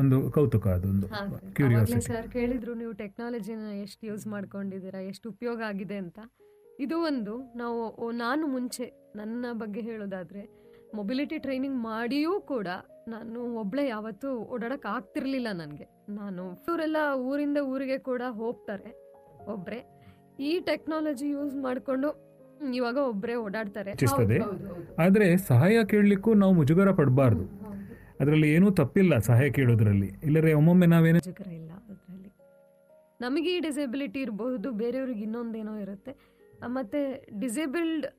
ಒಂದು ಕೌತುಕ ಅದೊಂದು curiosity sir ಕೇಳಿದ್ರು ನೀವು ಟೆಕ್ನಾಲಜಿನ ಎಷ್ಟು ಯೂಸ್ ಮಾಡ್ಕೊಂಡಿದ್ದೀರಾ ಎಷ್ಟು ಉಪಯೋಗ ಆಗಿದೆ ಅಂತ ಇದು ಒಂದು ನಾವು ಓ, ನಾನು ಮುಂಚೆ ನನ್ನ ಬಗ್ಗೆ ಹೇಳೋದಾದ್ರೆ ಮೊಬಿಲಿಟಿ ಟ್ರೈನಿಂಗ್ ಮಾಡಿಯೂ ಕೂಡ ನಾನು ಒಬ್ಳೆ ಯಾವತ್ತೂ ಓಡಾಡಕ್ ಆಗ್ತಿರ್ಲಿಲ್ಲ ನನಗೆ ನಾನು ಇವರೆಲ್ಲ ಊರಿಂದ ಊರಿಗೆ ಕೂಡ ಹೋಗ್ತಾರೆ ಒಬ್ರೆ ಈ ಟೆಕ್ನಾಲಜಿ ಯೂಸ್ ಮಾಡಿಕೊಂಡು ಇವಾಗ ಒಬ್ರೆ ಓಡಾಡ್ತಾರೆ ಹೆಚ್ಚಿಸ್ತದೆ. ಹೌದು, ಹೌದು, ಹೌದು. ಆದರೆ ಸಹಾಯ ಕೇಳಲಿಕ್ಕೂ ನಾವು ಮುಜುಗರ ಪಡಬಾರ್ದು ಅದರಲ್ಲಿ ಏನೂ ತಪ್ಪಿಲ್ಲ ಸಹಾಯ ಕೇಳೋದ್ರಲ್ಲಿ ಇಲ್ಲರೆ ಒಮ್ಮೊಮ್ಮೆ ನಾವೇನು ಮುಜುಗರ ಇಲ್ಲ ಅದರಲ್ಲಿ ನಮಗೆ ಈ ಡಿಸೇಬಿಲಿಟಿ ಇರಬಹುದು ಬೇರೆಯವ್ರಿಗೆ ಇನ್ನೊಂದೇನೋ ಇರುತ್ತೆ ಆ, ಮತ್ತೆ ಡಿಸೇಬಲ್ಡ್